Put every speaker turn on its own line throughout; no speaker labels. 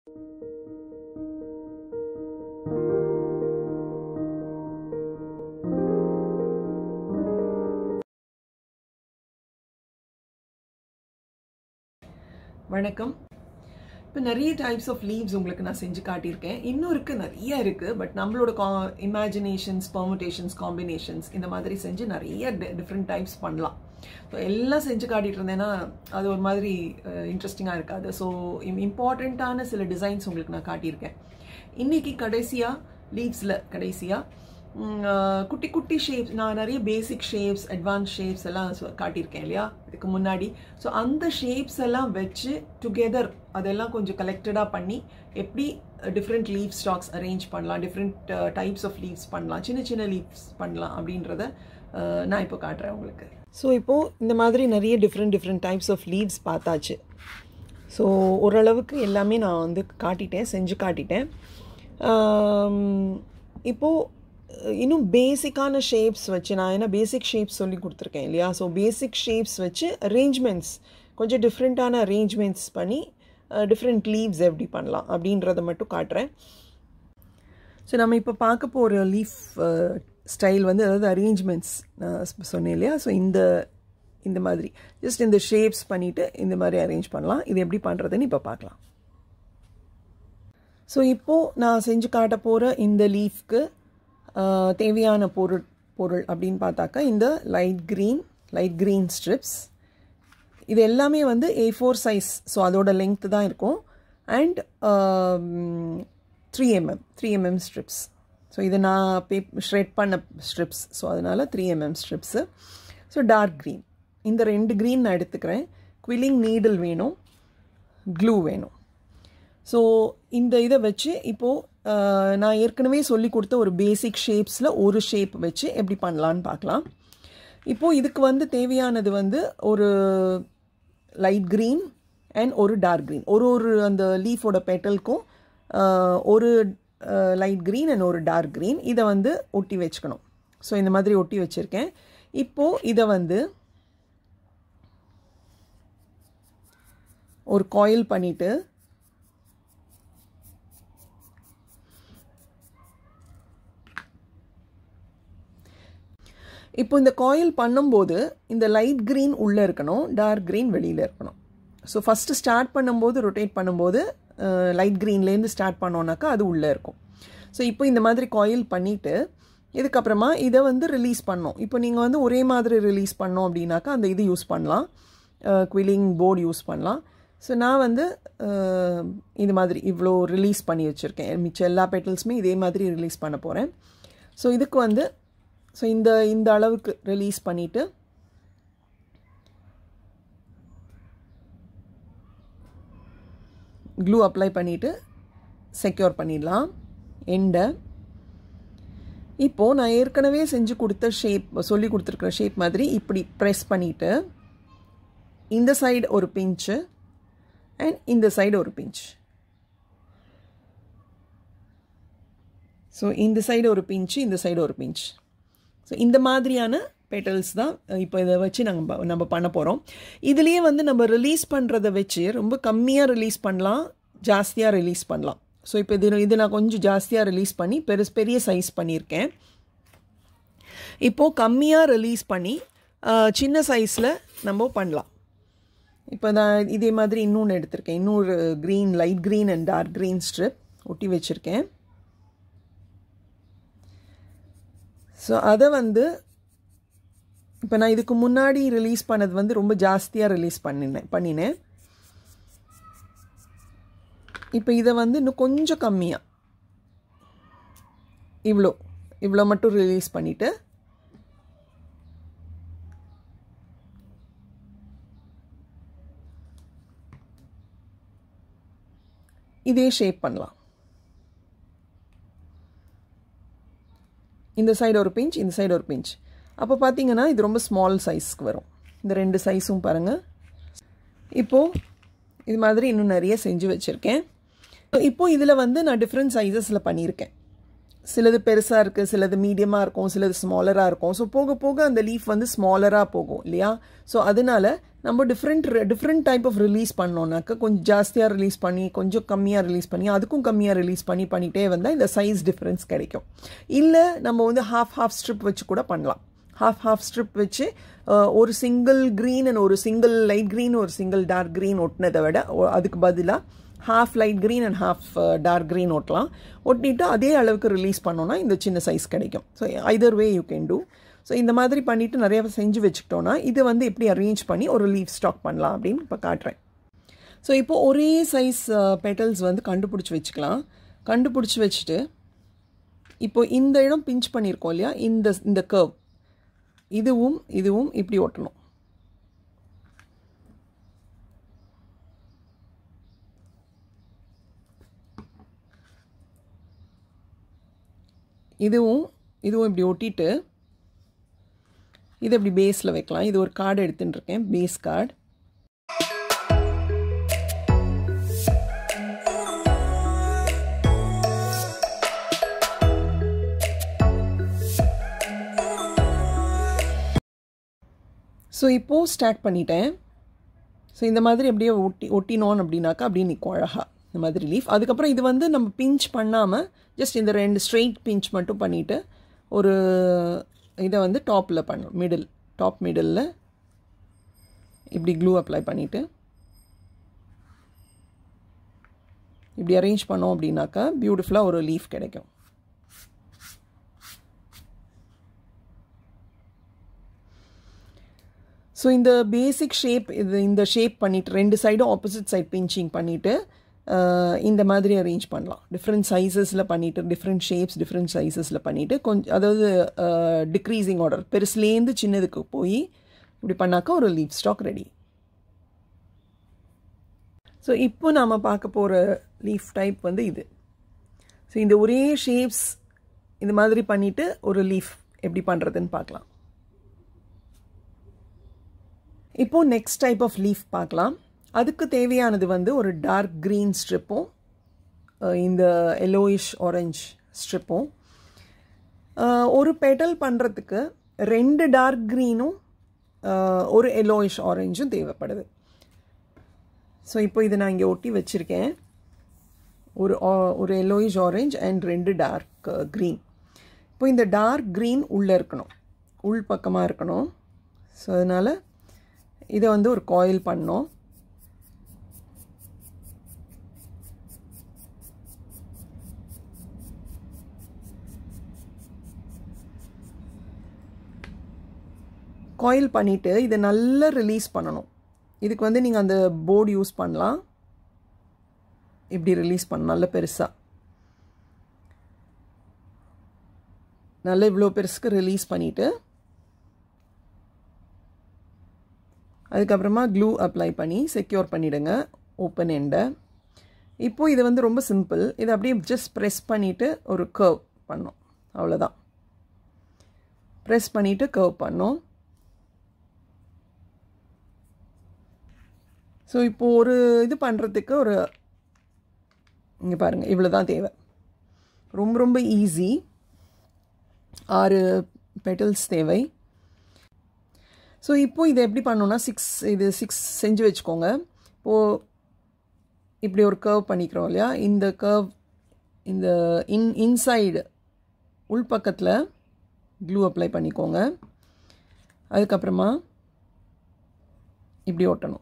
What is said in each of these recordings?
வணக்கம் இப்போ நிறைய டைப்ஸ் ஆஃப் லீவ்ஸ் உங்களுக்கு நான் செஞ்சு காட்டியிருக்கேன் இன்னும் இருக்குது நிறைய இருக்குது பட் நம்மளோட கா இமேஜினேஷன்ஸ் பர்முடேஷன்ஸ் காம்பினேஷன்ஸ் இந்த மாதிரி செஞ்சு நிறைய டிஃப்ரெண்ட் டைப்ஸ் பண்ணலாம் ஸோ எல்லாம் செஞ்சு காட்டிட்டு இருந்தேன்னா அது ஒரு மாதிரி இன்ட்ரெஸ்டிங்காக இருக்காது ஸோ இம்பார்ட்டண்ட்டான சில டிசைன்ஸ் உங்களுக்கு நான் காட்டியிருக்கேன் இன்றைக்கி கடைசியாக லீவ்ஸில் கடைசியாக குட்டி குட்டி ஷேப்ஸ் நான் நிறைய பேசிக் ஷேப்ஸ் அட்வான்ஸ் ஷேப்ஸ் எல்லாம் காட்டியிருக்கேன் இல்லையா இதுக்கு முன்னாடி ஸோ அந்த ஷேப்ஸ் எல்லாம் வச்சு டுகெதர் அதெல்லாம் கொஞ்சம் கலெக்டடாக பண்ணி எப்படி டிஃப்ரெண்ட் லீவ் ஸ்டாக்ஸ் அரேஞ்ச் பண்ணலாம் டிஃப்ரெண்ட் டைப்ஸ் ஆஃப் லீவ்ஸ் பண்ணலாம் சின்ன சின்ன லீவ்ஸ் பண்ணலாம் அப்படின்றத நான் இப்போ காட்டுறேன் உங்களுக்கு ஸோ இப்போது இந்த மாதிரி நிறைய different different types of leaves பார்த்தாச்சு ஸோ ஓரளவுக்கு எல்லாமே நான் வந்து காட்டிட்டேன் செஞ்சு காட்டிட்டேன் இப்போது இன்னும் பேசிக்கான ஷேப்ஸ் வச்சு நான் என்ன பேசிக் ஷேப்ஸ் சொல்லி கொடுத்துருக்கேன் இல்லையா ஸோ பேசிக் ஷேப்ஸ் வச்சு அரேஞ்ச்மெண்ட்ஸ் கொஞ்சம் டிஃப்ரெண்ட்டான அரேஞ்ச்மெண்ட்ஸ் பண்ணி டிஃப்ரெண்ட் லீவ்ஸ் எப்படி பண்ணலாம் அப்படின்றத மட்டும் காட்டுறேன் ஸோ நம்ம இப்போ பார்க்க போகிற லீஃப் ஸ்டைல் வந்து அதாவது அரேஞ்ச்மெண்ட்ஸ் நான் சொன்னேன் இல்லையா ஸோ இந்த இந்த மாதிரி ஜஸ்ட் இந்த ஷேப்ஸ் பண்ணிவிட்டு இந்த மாதிரி அரேஞ்ச் பண்ணலாம் இது எப்படி பண்ணுறதுன்னு இப்போ பார்க்கலாம் ஸோ இப்போது நான் செஞ்சு காட்ட போகிற இந்த லீஃப்க்கு தேவையான பொருள் பொருள் அப்படின்னு பார்த்தாக்கா இந்த light green light green strips இது எல்லாமே வந்து ஏ ஃபோர் சைஸ் ஸோ அதோட லெங்க்த்து தான் இருக்கும் and three MM three MM strips so இது நான் பே ஷ்ரெட் பண்ண ஸ்ட்ரிப்ஸ் ஸோ அதனால் three MM strips so dark green இந்த ரெண்டு க்ரீன் நான் எடுத்துக்கிறேன் குவில்லிங் நீடில் வேணும் க்ளூ வேணும் ஸோ இந்த இதை வச்சு இப்போது நான் ஏற்கனவே சொல்லி கொடுத்த ஒரு பேசிக் ஷேப்ஸில் ஒரு ஷேப் வச்சு எப்படி பண்ணலான்னு பார்க்கலாம் இப்போது இதுக்கு வந்து தேவையானது வந்து ஒரு லைட் க்ரீன் அண்ட் ஒரு டார்க் க்ரீன் ஒரு ஒரு அந்த லீஃபோட பெட்டலுக்கும் ஒரு லைட் க்ரீன் அண்ட் ஒரு டார்க் க்ரீன் இதை வந்து ஒட்டி வச்சுக்கணும் ஸோ இந்த மாதிரி ஒட்டி வச்சுருக்கேன் இப்போது இதை வந்து ஒரு காயில் பண்ணிவிட்டு இப்போ இந்த காயில் பண்ணும்போது இந்த லைட் க்ரீன் உள்ளே இருக்கணும் டார்க் க்ரீன் வெளியில் இருக்கணும் ஸோ ஃபஸ்ட்டு ஸ்டார்ட் பண்ணும்போது ரொட்டேட் பண்ணும்போது லைட் க்ரீன்லேருந்து ஸ்டார்ட் பண்ணோன்னாக்கா அது உள்ளே இருக்கும் ஸோ இப்போ இந்த மாதிரி காயில் பண்ணிவிட்டு இதுக்கப்புறமா இதை வந்து ரிலீஸ் பண்ணோம் இப்போ நீங்கள் வந்து ஒரே மாதிரி ரிலீஸ் பண்ணோம் அப்படின்னாக்கா அந்த இது யூஸ் பண்ணலாம் குவிலிங் போர்டு யூஸ் பண்ணலாம் ஸோ நான் வந்து இது மாதிரி இவ்வளோ ரிலீஸ் பண்ணி வச்சுருக்கேன் மிச்சம் எல்லா பெட்டல்ஸுமே இதே மாதிரி ரிலீஸ் பண்ண போகிறேன் ஸோ இதுக்கு வந்து ஸோ இந்த இந்த அளவுக்கு ரிலீஸ் பண்ணிவிட்டு க்ளூ அப்ளை பண்ணிவிட்டு செக்யூர் பண்ணிடலாம் எண்டை இப்போது நான் ஏற்கனவே செஞ்சு கொடுத்த ஷேப் சொல்லி கொடுத்துருக்குற ஷேப் மாதிரி இப்படி ப்ரெஸ் பண்ணிவிட்டு இந்த சைடு ஒரு பிஞ்சு அண்ட் இந்த சைடு ஒரு பிஞ்ச் ஸோ இந்த சைடு ஒரு பிஞ்சு இந்த சைடு ஒரு பிஞ்ச் ஸோ இந்த மாதிரியான பெட்டல்ஸ் தான் இப்போ இதை வச்சு நாங்கள் நம்ம பண்ண போகிறோம் இதுலேயே வந்து நம்ம ரிலீஸ் பண்ணுறதை வச்சு ரொம்ப கம்மியாக ரிலீஸ் பண்ணலாம் ஜாஸ்தியாக ரிலீஸ் பண்ணலாம் ஸோ இப்போ இது இது நான் கொஞ்சம் ஜாஸ்தியாக ரிலீஸ் பண்ணி பெருசு பெரிய சைஸ் பண்ணியிருக்கேன் இப்போது கம்மியாக ரிலீஸ் பண்ணி சின்ன சைஸில் நம்ம பண்ணலாம் இப்போ நான் இதே மாதிரி இன்னொன்று எடுத்திருக்கேன் இன்னொரு green light green and dark green strip ஒட்டி வச்சுருக்கேன் ஸோ அதை வந்து இப்போ நான் இதுக்கு முன்னாடி ரிலீஸ் பண்ணது வந்து ரொம்ப ஜாஸ்தியாக ரிலீஸ் பண்ணினேன் பண்ணினேன் இப்போ இதை வந்து இன்னும் கொஞ்சம் கம்மியாக இவ்வளோ இவ்வளோ மட்டும் ரிலீஸ் பண்ணிவிட்டு இதே ஷேப் பண்ணலாம் இந்த சைடு ஒரு பிஞ்ச் இந்த சைடு ஒரு பிஞ்ச் அப்போ பார்த்தீங்கன்னா இது ரொம்ப ஸ்மால் சைஸ்க்கு வரும் இந்த ரெண்டு சைஸும் பாருங்கள் இப்போது இது மாதிரி இன்னும் நிறைய செஞ்சு வச்சுருக்கேன் இப்போது இதில் வந்து நான் டிஃப்ரெண்ட் சைஸஸில் பண்ணியிருக்கேன் சிலது பெருசாக இருக்குது சிலது மீடியமாக இருக்கும் சிலது ஸ்மாலராக இருக்கும் ஸோ போக போக அந்த லீஃப் வந்து ஸ்மாலராக போகும் இல்லையா ஸோ அதனால நம்ம different different type of release பண்ணோம்னாக்க கொஞ்சம் ஜாஸ்தியாக ரிலீஸ் பண்ணி கொஞ்சம் கம்மியாக ரிலீஸ் பண்ணி அதுக்கும் கம்மியாக ரிலீஸ் பண்ணி பண்ணிகிட்டே வந்தால் இந்த சைஸ் டிஃப்ரென்ஸ் கிடைக்கும் இல்லை நம்ம வந்து ஹாஃப் ஹாஃப் ஸ்ட்ரிப் வச்சு கூட பண்ணலாம் ஹாஃப் ஹாஃப் ஸ்ட்ரிப் வச்சு ஒரு சிங்கிள் க்ரீன் அண்ட் ஒரு சிங்கிள் லைட் க்ரீன் ஒரு சிங்கிள் டார்க் க்ரீன் ஒட்டினதை விட அதுக்கு பதிலாக half light green and half dark green ஒட்டலாம் ஒட்டிட்டு அதே அளவுக்கு ரிலீஸ் பண்ணோன்னா இந்த சின்ன சைஸ் கிடைக்கும் so either way you can do so இந்த மாதிரி பண்ணிவிட்டு நிறைய செஞ்சு வச்சுக்கிட்டோன்னா இதை வந்து எப்படி அரேஞ்ச் பண்ணி ஒரு லீஃப் ஸ்டாக் பண்ணலாம் அப்படின்னு இப்போ காட்டுறேன் ஸோ இப்போது ஒரே சைஸ் பெட்டல்ஸ் வந்து கண்டுபிடிச்சி வச்சுக்கலாம் கண்டுபிடிச்சி வச்சுட்டு இப்போ இந்த இடம் பிஞ்ச் பண்ணியிருக்கோம் இல்லையா இந்த இந்த கர்வ் இதுவும் இதுவும் இப்படி ஒட்டணும் இதுவும் இதுவும் இப்படி ஒட்டிட்டு இது இப்படி பேஸில் வைக்கலாம் இது ஒரு கார்டு எடுத்துகிட்டு இருக்கேன் பேஸ் கார்டு ஸோ இப்போது ஸ்டார்ட் பண்ணிட்டேன் ஸோ இந்த மாதிரி அப்படியே ஒட்டி ஒட்டினோம் அப்படின்னாக்கா அப்படியே நிற்கும் அழகாக இந்த மாதிரி லீஃப் அதுக்கப்புறம் இது வந்து நம்ம பிஞ்ச் பண்ணாமல் ஜஸ்ட் இந்த ரெண்டு ஸ்ட்ரெயிட் பிஞ்ச் மட்டும் பண்ணிவிட்டு ஒரு இதை வந்து டாப்பில் பண்ணும் மிடில் டாப் மிடில் இப்படி க்ளூ அப்ளை பண்ணிவிட்டு இப்படி அரேஞ்ச் பண்ணோம் அப்படின்னாக்கா பியூட்டிஃபுல்லாக ஒரு லீஃப் கிடைக்கும் ஸோ இந்த பேசிக் ஷேப் இது இந்த ஷேப் பண்ணிவிட்டு ரெண்டு சைடும் ஆப்போசிட் சைட் பிஞ்சிங் பண்ணிவிட்டு இந்த மாதிரி அரேஞ்ச் பண்ணலாம் டிஃப்ரெண்ட் சைஸஸில் பண்ணிவிட்டு டிஃப்ரெண்ட் ஷேப்ஸ் டிஃப்ரெண்ட் சைஸஸில் பண்ணிவிட்டு கொஞ்சம் அதாவது டிக்ரீஸிங் ஆர்டர் பெருசுலேருந்து சின்னதுக்கு போய் இப்படி பண்ணாக்கா ஒரு லீவ் ஸ்டாக் ரெடி ஸோ இப்போ நாம் பார்க்க போகிற லீஃப் டைப் வந்து இது ஸோ இந்த ஒரே ஷேப்ஸ் இந்த மாதிரி பண்ணிவிட்டு ஒரு லீஃப் எப்படி பண்ணுறதுன்னு பார்க்கலாம் இப்போது நெக்ஸ்ட் டைப் ஆஃப் லீஃப் பார்க்கலாம் அதுக்கு தேவையானது வந்து ஒரு டார்க் க்ரீன் ஸ்ட்ரிப்பும் இந்த எல்லோயிஷ் ஆரஞ்ச் ஸ்ட்ரிப்பும் ஒரு பெட்டல் பண்ணுறதுக்கு ரெண்டு டார்க் க்ரீனும் ஒரு எல்லோயிஷ் ஆரஞ்சும் தேவைப்படுது ஸோ இப்போ இதை நான் இங்கே ஒட்டி வச்சுருக்கேன் ஒரு ஒரு எல்லோயிஷ் ஆரஞ்ச் அண்ட் ரெண்டு டார்க் க்ரீன் இப்போ இந்த டார்க் க்ரீன் உள்ளே இருக்கணும் உள் பக்கமாக இருக்கணும் ஸோ அதனால் இதை வந்து ஒரு காயில் பண்ணோம் காயில் பண்ணிவிட்டு இதை நல்லா ரிலீஸ் பண்ணணும் இதுக்கு வந்து நீங்கள் அந்த போர்டு யூஸ் பண்ணலாம் இப்படி ரிலீஸ் பண்ண நல்ல பெருசாக நல்ல இவ்வளோ பெருசுக்கு ரிலீஸ் பண்ணிவிட்டு அதுக்கப்புறமா க்ளூ அப்ளை பண்ணி செக்யூர் பண்ணிவிடுங்க ஓப்பன் எண்டை இப்போது இது வந்து ரொம்ப சிம்பிள் இதை அப்படியே ஜஸ்ட் ப்ரெஸ் பண்ணிவிட்டு ஒரு கர்வ் பண்ணோம் அவ்வளோதான் ப்ரெஸ் பண்ணிவிட்டு கர்வ் பண்ணோம் ஸோ இப்போது ஒரு இது பண்ணுறதுக்கு ஒரு இங்கே பாருங்கள் இவ்வளோ தான் தேவை ரொம்ப ரொம்ப ஈஸி ஆறு பெட்டல்ஸ் தேவை ஸோ இப்போது இதை எப்படி பண்ணோன்னா சிக்ஸ் இது சிக்ஸ் செஞ்சு வச்சுக்கோங்க இப்போது இப்படி ஒரு கர்வ் பண்ணிக்கிறோம் இல்லையா இந்த கர்வ் இந்த இன் இன்சைடு உள்பக்கத்தில் க்ளூ அப்ளை பண்ணிக்கோங்க அதுக்கப்புறமா இப்படி ஒட்டணும்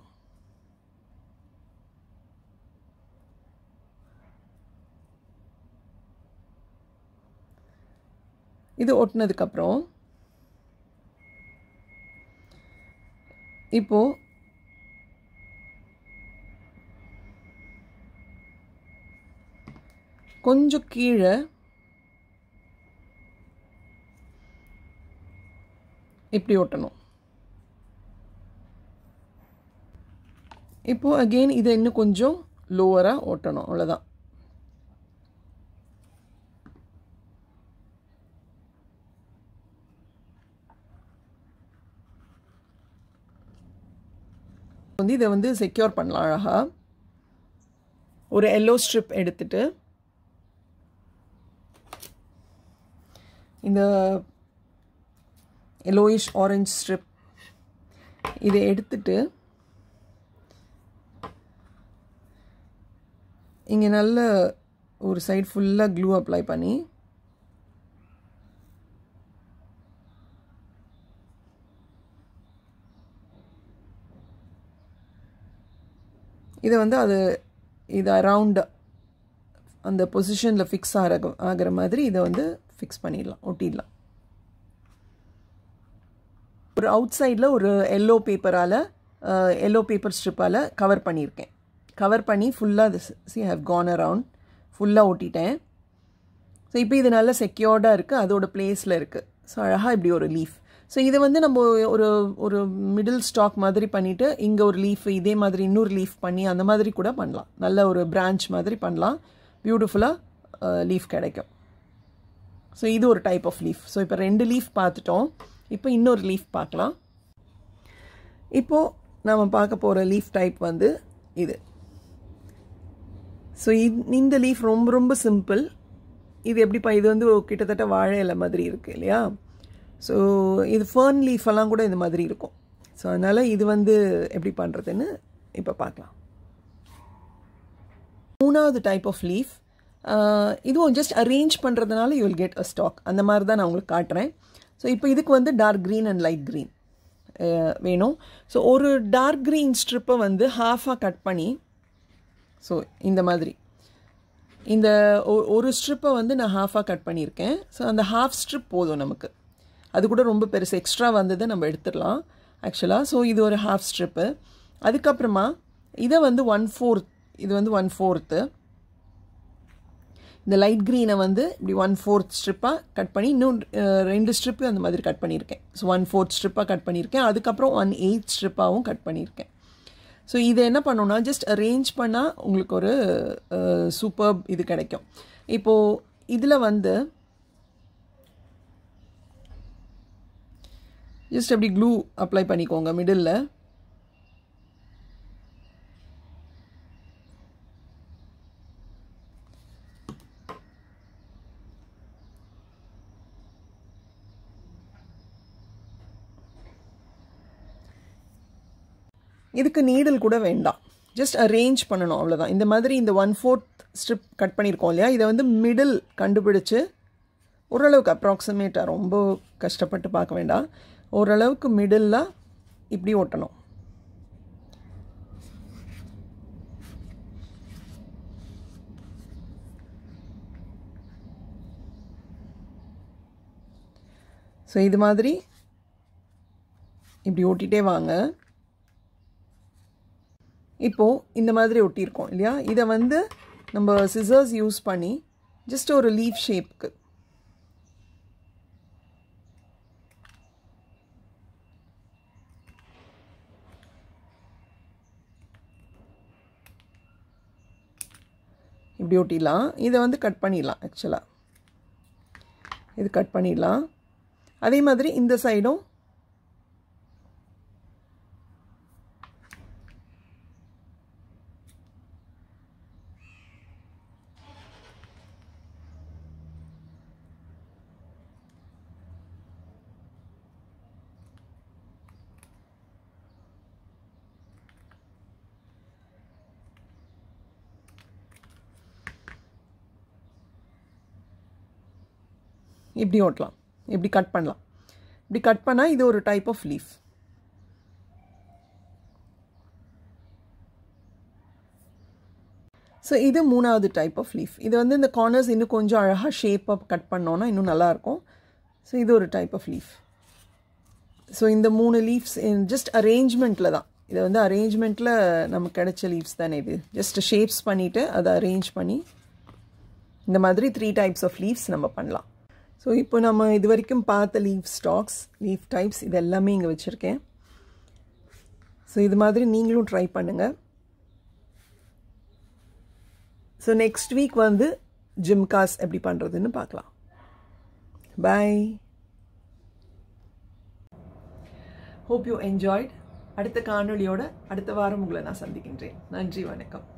இது ஒட்டினதுக்கப்புறம் இப்போது கொஞ்சம் கீழே இப்படி ஒட்டணும் இப்போது அகெயின் இதை இன்னும் கொஞ்சம் லோவராக ஒட்டணும் அவ்வளோதான் வந்து இதை வந்து செக்யூர் பண்ணலாம் அழகாக ஒரு எல்லோ ஸ்ட்ரிப் எடுத்துட்டு இந்த எல்லோயிஷ் ஆரஞ்ச் ஸ்ட்ரிப் இதை எடுத்துட்டு இங்கே நல்ல ஒரு சைடு ஃபுல்லாக க்ளூ அப்ளை பண்ணி இதை வந்து அது இது அரவுண்ட் அந்த பொசிஷனில் ஃபிக்ஸ் ஆகிற ஆகிற மாதிரி இதை வந்து ஃபிக்ஸ் பண்ணிடலாம் ஒட்டிடலாம் ஒரு அவுட் சைடில் ஒரு எல்லோ பேப்பரால் எல்லோ பேப்பர் ஸ்ட்ரிப்பால் கவர் பண்ணியிருக்கேன் கவர் பண்ணி ஃபுல்லாக அது சி ஹவ் கான் அரவுண்ட் ஃபுல்லாக ஒட்டிட்டேன் ஸோ இப்போ இது நல்லா செக்யூர்டாக இருக்குது அதோட பிளேஸில் இருக்குது ஸோ அழகாக இப்படி ஒரு லீஃப் ஸோ இதை வந்து நம்ம ஒரு ஒரு மிடில் ஸ்டாக் மாதிரி பண்ணிவிட்டு இங்கே ஒரு லீஃப் இதே மாதிரி இன்னொரு லீஃப் பண்ணி அந்த மாதிரி கூட பண்ணலாம் நல்ல ஒரு பிரான்ச் மாதிரி பண்ணலாம் பியூட்டிஃபுல்லாக லீஃப் கிடைக்கும் ஸோ இது ஒரு டைப் ஆஃப் லீஃப் ஸோ இப்போ ரெண்டு லீஃப் பார்த்துட்டோம் இப்போ இன்னொரு லீஃப் பார்க்கலாம் இப்போது நம்ம பார்க்க போகிற லீஃப் டைப் வந்து இது ஸோ இந்த லீஃப் ரொம்ப ரொம்ப சிம்பிள் இது எப்படிப்பா இது வந்து கிட்டத்தட்ட வாழை இலை மாதிரி இருக்குது இல்லையா ஸோ இது ஃபர்ன் லீஃப் எல்லாம் கூட இந்த மாதிரி இருக்கும் ஸோ அதனால் இது வந்து எப்படி பண்ணுறதுன்னு இப்போ பார்க்கலாம் மூணாவது டைப் ஆஃப் லீஃப் இதுவும் ஜஸ்ட் அரேஞ்ச் பண்ணுறதுனால you will get a stack அந்த மாதிரி தான் நான் உங்களுக்கு காட்டுறேன் ஸோ இப்போ இதுக்கு வந்து dark green and light green வேணும் ஸோ ஒரு டார்க் க்ரீன் ஸ்ட்ரிப்பை வந்து ஹாஃபாக கட் பண்ணி ஸோ இந்த மாதிரி இந்த ஒரு ஸ்ட்ரிப்பை வந்து நான் ஹாஃபாக கட் பண்ணியிருக்கேன் ஸோ அந்த ஹாஃப் ஸ்ட்ரிப் போதும் நமக்கு அது கூட ரொம்ப பெருசு எக்ஸ்ட்ரா வந்ததை நம்ம எடுத்துடலாம் ஆக்சுவலாக ஸோ இது ஒரு ஹாஃப் ஸ்ட்ரிப்பு அதுக்கப்புறமா இதை வந்து ஒன் ஃபோர்த் இது வந்து ஒன் ஃபோர்த்து இந்த லைட் க்ரீனை வந்து இப்படி ஒன் ஃபோர்த் ஸ்ட்ரிப்பாக கட் பண்ணி இன்னும் ரெண்டு ஸ்ட்ரிப்பு அந்த மாதிரி கட் பண்ணியிருக்கேன் ஸோ ஒன் ஃபோர்த் ஸ்ட்ரிப்பாக கட் பண்ணியிருக்கேன் அதுக்கப்புறம் ஒன் எயிட் ஸ்ட்ரிப்பாகவும் கட் பண்ணியிருக்கேன் ஸோ இதை என்ன பண்ணோன்னா ஜஸ்ட் அரேஞ்ச் பண்ணால் உங்களுக்கு ஒரு சூப்பர் இது கிடைக்கும் இப்போது இதில் வந்து ஜஸ்ட் அப்படி க்ளூ அப்ளை பண்ணிக்கோங்க மிடில் இதுக்கு நீடில் கூட வேண்டாம் ஜஸ்ட் அரேஞ்ச் பண்ணணும் அவ்வளோதான் இந்த மாதிரி இந்த ஒன் ஃபோர்த் ஸ்ட்ரிப் கட் பண்ணியிருக்கோம் இல்லையா இதை வந்து மிடில் கண்டுபிடிச்சு ஓரளவுக்கு அப்ராக்சிமேட்டாக ரொம்ப கஷ்டப்பட்டு பார்க்க வேண்டாம் ஓரளவுக்கு மிடில் இப்படி ஒட்டணும் ஸோ இது மாதிரி இப்படி ஓட்டிகிட்டே வாங்க இப்போது இந்த மாதிரி ஒட்டியிருக்கோம் இல்லையா இதை வந்து நம்ம சிசர்ஸ் யூஸ் பண்ணி ஜஸ்ட் ஒரு லீஃப் ஷேப்புக்கு இப்படி ஒட்டிடலாம் இதை வந்து கட் பண்ணிடலாம் ஆக்சுவலாக இது கட் பண்ணிடலாம் அதே மாதிரி இந்த சைடும் இப்படி ஓட்டலாம் இப்படி கட் பண்ணலாம் இப்படி கட் பண்ணால் இது ஒரு டைப் ஆஃப் லீஃப் ஸோ இது மூணாவது டைப் ஆஃப் லீஃப் இது வந்து இந்த கார்னர்ஸ் இன்னும் கொஞ்சம் அழகாக ஷேப்பாக கட் பண்ணோன்னா இன்னும் நல்லாயிருக்கும் ஸோ இது ஒரு டைப் ஆஃப் லீஃப் ஸோ இந்த மூணு லீஃப்ஸ் ஜஸ்ட் அரேஞ்ச்மெண்ட்டில் தான் இது வந்து அரேஞ்ச்மெண்ட்டில் நமக்கு கிடைச்ச லீவ்ஸ் தானே இது ஜஸ்ட் ஷேப்ஸ் பண்ணிவிட்டு அதை அரேஞ்ச் பண்ணி இந்த மாதிரி த்ரீ டைப்ஸ் ஆஃப் லீவ்ஸ் நம்ம பண்ணலாம் ஸோ இப்போ நம்ம இது வரைக்கும் பார்த்த லீவ் ஸ்டாக்ஸ் லீவ் டைப்ஸ் இது எல்லாமே இங்கே வச்சுருக்கேன் ஸோ இது மாதிரி நீங்களும் ட்ரை பண்ணுங்கள் ஸோ நெக்ஸ்ட் வீக் வந்து ஜிம்காஸ் எப்படி பண்ணுறதுன்னு பார்க்கலாம் பாய் ஹோப் யூ என்ஜாய்ட் அடுத்த காணொளியோட அடுத்த வாரம் உங்களை நான் சந்திக்கின்றேன் நன்றி வணக்கம்